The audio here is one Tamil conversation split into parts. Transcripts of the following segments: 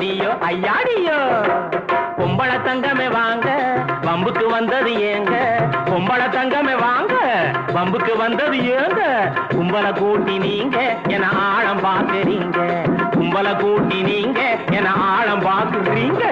ஐயாடியோ ஐயாடியோ பொம்பள தங்கமே வாங்க வம்புக்கு வந்தது ஏங்க பொம்பள தங்கமே வாங்க வம்புக்கு வந்தது ஏங்க கும்பல கூட்டி நீங்க என ஆழம் பாக்குறீங்க கும்பல கூட்டி நீங்க என ஆழம் பாக்குறீங்க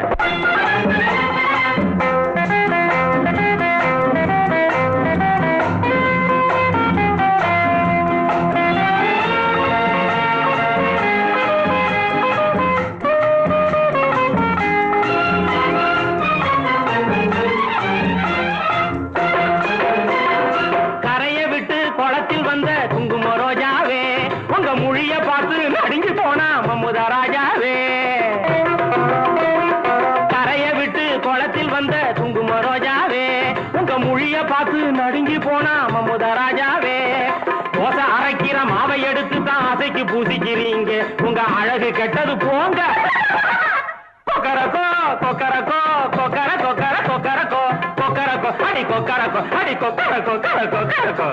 கரைய விட்டு குளத்தில் வந்த குங்கும ரோஜாவே உங்க மொழிய பார்த்து நடுங்கி போனா மம்முதா ராஜாவே கரைய விட்டு குளத்தில் வந்த குங்கும ரோஜாவே உங்க மொழிய பார்த்து நடுங்கி போனா மம்முதா ராஜாவே தோசை அரைக்கிற மாவை எடுத்து தான் அசைக்கு பூசிக்கிறீங்க உங்க அழகு கெட்டது போங்க கொக்கரக்கோ கொக்கரக்கோ கொக்கர கொக்கர கொக்கரக்கோ கொக்கரக்கோ அடி கொக்கரக்கோ அடி கொக்கர கொக்கர கொக்கரக்கோ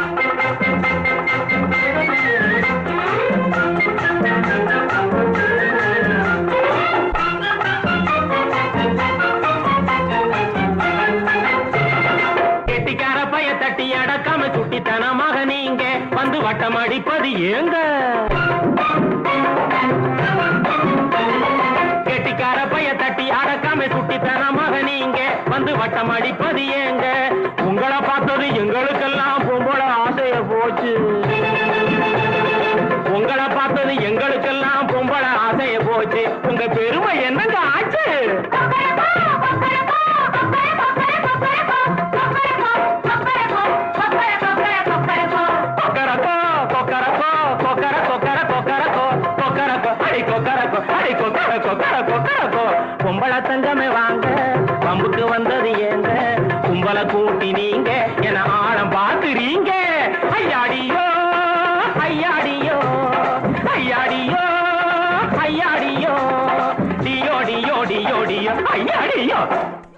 கெட்டிக்கார பைய தட்டி அடக்காம சுட்டித்தனமாக நீங்க வந்து வட்டம் அடிப்பது ஏங்க கெட்டிக்கார பைய தட்டி அடக்காம சுட்டித்தனமாக நீங்க வந்து வட்டம் அடிப்பது ஏங்க உங்களை பார்த்தது எங்களுக்கெல்லாம் பொம்பள ஆசைய போச்சு உங்களை பார்த்தது எங்களுக்கெல்லாம் பொம்பள ஆசைய போச்சு உங்க பெருமை என்னங்க ஆச்சு கொக்கரக்கோ கொக்கரக்கோ கொக்கர கொக்கர கொக்கரக்கோ கொக்கரக்கோ அடி கொக்கரக்கோ அடி கொக்கர கொக்கர கொக்கரக்கோ பொம்பள தங்கமே வாங்க பம்புக்கு வந்தது ஏங்க கும்பல கூட்டி நீங்க என ஆழம் பாக்குறீங்க ஐயாடியோ ஐயாடியோ ஐயாடியோ ஐயாடியோ டியோ டியோ டியோ டியோ ஐயாடியோ